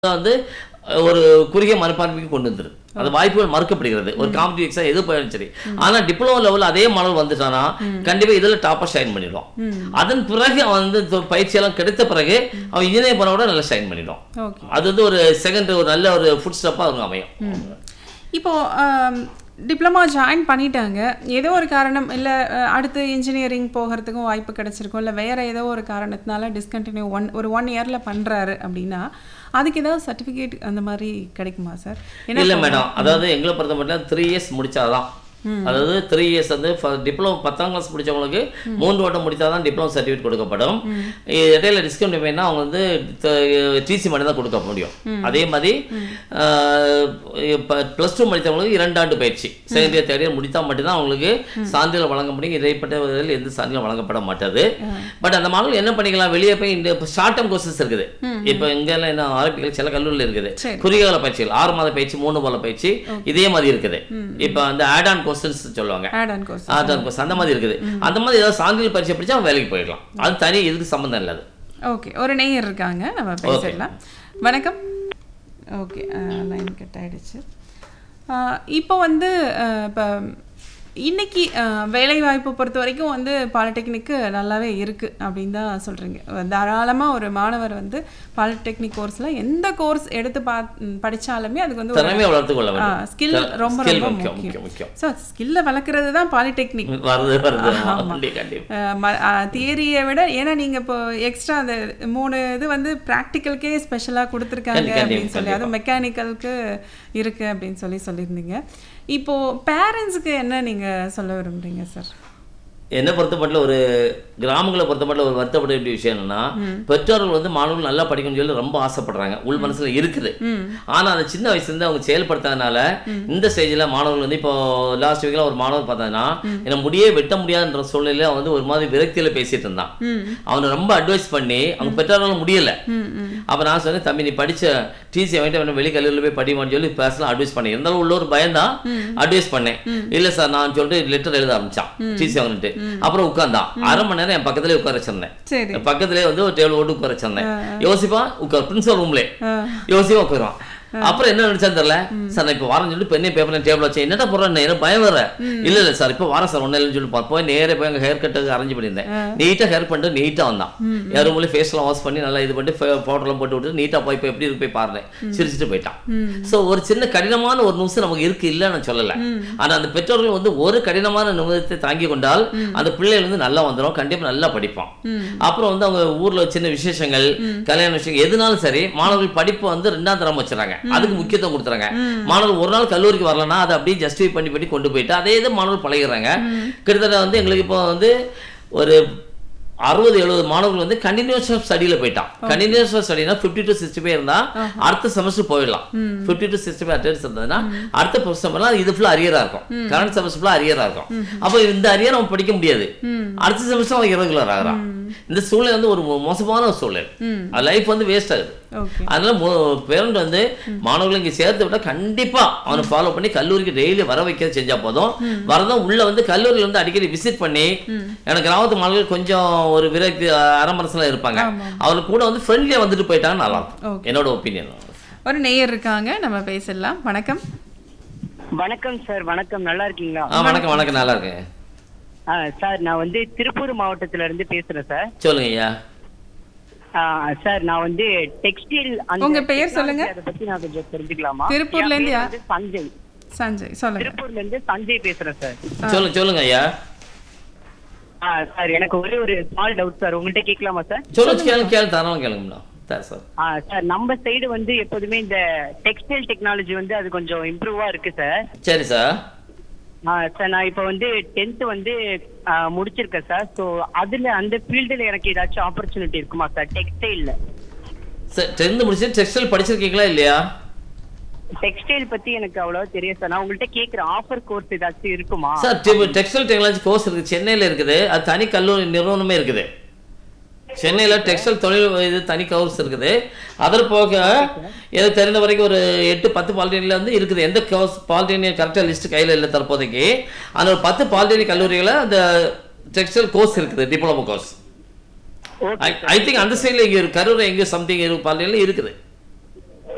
வந்து ஒரு குறுகிய மனப்பான்மைக்கு கொண்டு வந்துருது அந்த வாய்ப்புகள் மறுக்கப்படுகிறது ஒரு காம்படிட்டிவ் எக்ஸாம் எது போயாலும் சரி ஆனா டிப்ளமோ லெவல் அதே மாணவர் வந்துட்டானா கண்டிப்பா இதுல டாப்பா ஷைன் பண்ணிடுவான் அதன் பிறகு அவன் வந்து இந்த பயிற்சியெல்லாம் கிடைத்த பிறகு அவன் இன்ஜினியர் பண்ண கூட நல்லா ஷைன் பண்ணிடுவான் ஓகே அது வந்து ஒரு செகண்ட் ஒரு நல்ல ஒரு ஃபுட் ஸ்டெப்பாக அவங்க அமையும் இப்போ டிப்ளமா ஜாயின் பண்ணிட்டாங்க ஏதோ ஒரு காரணம் இல்லை அடுத்து இன்ஜினியரிங் போகிறதுக்கும் வாய்ப்பு கிடைச்சிருக்கும் இல்லை வேற ஏதோ ஒரு காரணத்தினால டிஸ்கண்டினியூ ஒன் ஒரு ஒன் இயரில் பண்ணுறாரு அப்படின்னா அதுக்கு ஏதாவது சர்டிஃபிகேட் அந்த மாதிரி கிடைக்குமா சார் ஏன்னா இல்ல மேடம் அதாவது எங்களை பொறுத்த மட்டும் த்ரீ இயர்ஸ் முடிச்சாதான் அதாவது த்ரீ இயர்ஸ் வந்து டிப்ளமோ பத்தாம் கிளாஸ் முடிச்சவங்களுக்கு மூன்று வருடம் முடித்தாதான் டிப்ளமோ சர்டிஃபிகேட் கொடுக்கப்படும் இ- இடையில டிஸ்கவுண்ட் வேணா அவங்க வந்து டிசி மட்டும் தான் கொடுக்க முடியும் அதே மாதிரி ப்ளஸ் டூ முடித்தவங்களுக்கு இரண்டாண்டு பயிற்சி செகண்ட் இயர் தேர்ட் இயர் முடித்தா மட்டும்தான் அவங்களுக்கு சான்றிதழ் வழங்க முடியும் இடைப்பட்டவர்கள் எந்த சான்றிதழ் வழங்கப்பட மாட்டாது பட் அந்த மாணவர்கள் என்ன பண்ணிக்கலாம் வெளியே போய் இந்த ஷார்ட் டேர்ம் கோர்சஸ் இருக்குது இப்போ இங்கெல்லாம் என்ன ஆரம்பிக்கல சில கல்லூரியில் இருக்குது சரி. குறுகிய கால பயிற்சிகள் ஆறு மாத பயிற்சி மூணு மாத பயிற்சி இதே மாதிரி இருக்குது இப்போ அந்த ஆட் ஆன் கொஸ்டின்ஸ் சொல்லுவாங்க add on course add on question அந்த மாதிரி இருக்குது அந்த மாதிரி ஏதாவது சான்றிதழ் பயிற்சி படிச்சா அவன் வேலைக்கு போயிடலாம் அது தனி இதுக்கு சம்மந்தம் இல்லாது ஓகே ஒரு நேயர் இருக்காங்க நம்ம பேசிடலாம் வணக்கம் ஓகே லைன் கட் ஆயிடுச்சு அஹ், இப்போ வந்து அஹ், இப்போ இன்னைக்கு அஹ், வேலை வாய்ப்பு பொறுத்த வரைக்கும் வந்து பாலிடெக்னிக்கு நல்லாவே இருக்கு அப்படின்னு தான் சொல்றீங்க தாராளமாக ஒரு மாணவர் வந்து பாலிடெக்னிக் கோர்ஸ்ல எந்த கோர்ஸ் எடுத்து பா ம், படிச்சாலுமே அதுக்கு வந்து ஒரு திறமையை வளர்த்து கொள்ள வேண்டும் ஸ்கில் ரொம்ப Skill ரொம்ப முக்கியம், முக்கியம் முக்கியம், முக்கியம். ஸோ ஸ்கில்லை வளர்க்குறது தான் பாலிடெக்னிக் வருது வருது கண்டிப்பா கண்டிப்பா தியரியை விட ஏன்னா நீங்க இப்போ எக்ஸ்ட்ரா அந்த மூணு இது வந்து ப்ராக்டிக்கலுக்கே ஸ்பெஷலாக கொடுத்துருக்காங்க கண்டிப்பா, அப்படின்னு சொல்லி அதுவும் மெக்கானிக்கலுக்கு இருக்கு அப்படின்னு சொல்லி சொல்லியிருந்தீங்க இப்போ பேரண்ட்ஸுக்கு என்ன நீங்க சொல்ல விரும்புறீங்க சார் என்னை பொறுத்த மட்டும் ஒரு கிராமங்களை பொறுத்த மட்டும் ஒரு வருத்தப்பட வேண்டிய விஷயம் என்னன்னா பெற்றோர்கள் வந்து மாணவர்கள் நல்லா படிக்கணும்னு சொல்லி ரொம்ப ஆசைப்படுறாங்க உள் மனசுல இருக்குது ஆனா அந்த சின்ன வயசுல இருந்து அவங்க செயல்படுத்தாதனால இந்த ஸ்டேஜ்ல மாணவர்கள் வந்து இப்போ லாஸ்ட் வீக்ல ஒரு மாணவர் பார்த்தா என்ன முடியே வெட்ட முடியாதுன்ற சூழ்நிலையில அவன் வந்து ஒரு மாதிரி விரக்தியில பேசிட்டு இருந்தான் அவனை ரொம்ப அட்வைஸ் பண்ணி அவங்க பெற்றோர்கள் முடியல அப்ப நான் சொன்னேன் தம்பி நீ படிச்ச டிசி வாங்கிட்டு அவனை வெளி கல்லூரியில் போய் படிமான்னு சொல்லி பேசலாம் அட்வைஸ் பண்ணேன் இருந்தாலும் உள்ள ஒரு பயம்தான் அட்வைஸ் பண்ணேன் இல்ல சார் நான் சொல்லிட்டு லெட்டர் எழுத ஆரம்பிச்சான் டிசி வாங்கிட்டு அப்புறம் உட்கார்ந்தான் அரை மணி நேரம் என் பக்கத்துலயே உட்கார வச்சிருந்தேன் சரி என் பக்கத்துலயே வந்து ஒரு டேபிள் போட்டு உட்கார வச்சிருந்தேன் யோசிப்பான் உட்கார் பிரின்சிபல் ரூம்ல யோசிப்பா உட்காருவான் அப்புறம் என்ன நினைச்சான்னு தெரியல சார் நான் இப்போ வரேன் சொல்லிட்டு பெண்ணே பேப்பர் டேபிள் வச்சேன் என்னடா போடுறேன் எனக்கு பயம் வர இல்ல இல்ல சார் இப்போ வரேன் சார் ஒன்னும் இல்லைன்னு சொல்லி பா- போய் நேரே போய் அங்க ஹேர் கட்டுக்கு அரேஞ்ச் பண்ணியிருந்தேன் நீட்டா ஹேர் பண்ணிட்டு நீட்டா வந்தான் என் ரூம்ல ஃபேஸ்லாம் வாஷ் பண்ணி நல்லா இது பண்ணிட்டு பவுடர்லாம் போட்டு விட்டு நீட்டா போய் இப்போ எப்படி இருக்கு போய் பாருங்க சிரிச்சுட்டு போயிட்டான் சோ ஒரு சின்ன கடினமான ஒரு நிமிஷம் நமக்கு இருக்கு இல்லைன்னு நான் சொல்லல ஆனா அந்த பெற்றோர்கள் வந்து ஒரு கடினமான நிமிடத்தை தாங்கி கொண்டால் அந்த பிள்ளைகள் வந்து நல்லா வந்துடும் கண்டிப்பா நல்லா படிப்பான் அப்புறம் வந்து அவங்க ஊர்ல சின்ன விசேஷங்கள் கல்யாண விஷயம் எதுனாலும் சரி மாணவர்கள் படிப்பு வந்து ரெண்டாம் தரம் வச்சுறாங்க அதுக்கு முக்கியத்துவம் கொடுத்துறாங்க மாணவர்கள் ஒரு நாள் கல்லூரிக்கு வரலன்னா அதை அப்படியே ஜஸ்டிஃபை பண்ணி பண்ணி கொண்டு போயிட்டு அதே இது மாணவர்கள் பழகிறாங்க கிட்டத்தட்ட வந்து எங்களுக்கு இப்போ வந்து ஒரு அறுபது எழுபது மாணவர்கள் வந்து கண்டினியூஸ் ஸ்டடியில் போயிட்டான் கண்டினியூஸ் ஸ்டடினா ஃபிஃப்டி டு சிக்ஸ்டி ஃபைவ் இருந்தா அடுத்த செமஸ்டர் போயிடலாம் fifty to sixty five attendance இருந்ததுன்னா அடுத்த செமஸ்டர்லாம் இது ஃபுல்லாக அரியரா இருக்கும் கரண்ட் செமஸ்டர் ஃபுல்லாக அரியரா இருக்கும் அப்போ இந்த அரியர் அவன் படிக்க முடியாது அடுத்த செமஸ்டர் அவன் இரகுலர் ஆகிறான் இந்த சூழ்நிலை வந்து ஒரு மோ- மோசமான ஒரு சூழ்நிலை லைஃப் வந்து வேஸ்ட் ஆகுது ஓகே அதனால பேரண்ட் வந்து மாணவர்களை இங்க சேர்த்து விட்டா கண்டிப்பா அவனை ஃபாலோ பண்ணி கல்லூரிக்கு டெய்லி வர வைக்க செஞ்சா போதும் வரதும் உள்ள வந்து கல்லூரியில் வந்து அடிக்கடி விசிட் பண்ணி எனக்கு கிராமத்து மாணவர்கள் கொஞ்சம் ஒரு விரக்தி அரமரசல இருப்பாங்க அவங்களுக்கு கூட வந்து ஃப்ரெண்ட்லியா வந்துட்டு போயிட்டாங்க நல்லா இருக்கும் Okay. என்னோட ஒப்பீனியன் ஒரு நேயர் இருக்காங்க நம்ம பேசிடலாம் வணக்கம் வணக்கம் சார் வணக்கம் நல்லா இருக்கீங்களா ஆ வணக்கம் வணக்கம் நல்லா இருக்கேன் ஆ, சார் நான் வந்து திருப்பூர் மாவட்டத்துல இருந்து பேசுறேன் சார் சொல்லுங்க ஐயா ஆ, சார் நான் வந்து டெக்ஸ்டைல் உங்க பெயர் சொல்லுங்க. அதை பத்தி நான் கொஞ்சம் தெரிஞ்சுக்கலாமா திருப்பூர்ல இருந்து என் யா- பேர் வந்து சஞ்சய் சஞ்சய் சொல்லுங்க திருப்பூர்ல இருந்து சஞ்சய் பேசுறேன் சார் சொல்லுங்க சொல்லுங்க ஐயா ஆ, சார் எனக்கு ஒரே ஒரு ஸ்மால் டவுட் சார் உங்கள்கிட்ட கேட்கலாமா சார் சொல்லுங்க கேளுங்க கேளு தாராளம் கேளுங்க மேடம் சார் சார் ஆ, சார் நம்ம சைடு வந்து எப்போதுமே இந்த டெக்ஸ்டைல் டெக்னாலஜி வந்து அது கொஞ்சம் இம்ப்ரூவா இருக்கு சார் சரி சார் ஆ, சார் நான் இப்போ வந்து டென்த் வந்து ஆ, முடிச்சிருக்கேன் சார் ஸோ அதுல அந்த ஃபீல்டுல எனக்கு ஏதாச்சும் ஆப்பர்ச்சுனிட்டி இருக்குமா சார் டெக்ஸ்டைல்ல சார் டென்த்து முடிச்சு டெக்ஸ்டைல் படிச்சிருக்கீங்களா இல்லையா டெக்ஸ்டைல் பத்தி எனக்கு அவ்வளவா தெரியாது சார் நான் உங்கள்கிட்ட கேக்குறேன் ஆஃபர் கோர்ஸ் ஏதாச்சும் இருக்குமா சார் டெக்ஸ்டைல் டெக்னாலஜி கோர்ஸ் இருக்குது சென்னையில் இருக்குது அது தனி கல்லூரி நிறுவனமே இருக்குது சென்னையில் டெக்ஸ்டைல் தொழில் இது தனி கோர்ஸ் இருக்குது அதில் போக எனக்கு தெரிந்த வரைக்கும் ஒரு எட்டு பத்து பாலிடெக்னில் வந்து இருக்குது எந்த கோர்ஸ் பாலிடெக்னிக் கரெக்டாக லிஸ்ட் கையில் இல்லை தற்போதைக்கு அந்த ஒரு பத்து பாலிடெக்னிக் கல்லூரிகளில் அந்த டெக்ஸ்டைல் கோர்ஸ் இருக்குது diploma course okay I think அந்த சைடில் இங்கே கரூர் எங்கேயோ சம்திங் பாலிடெக்னில் இருக்குது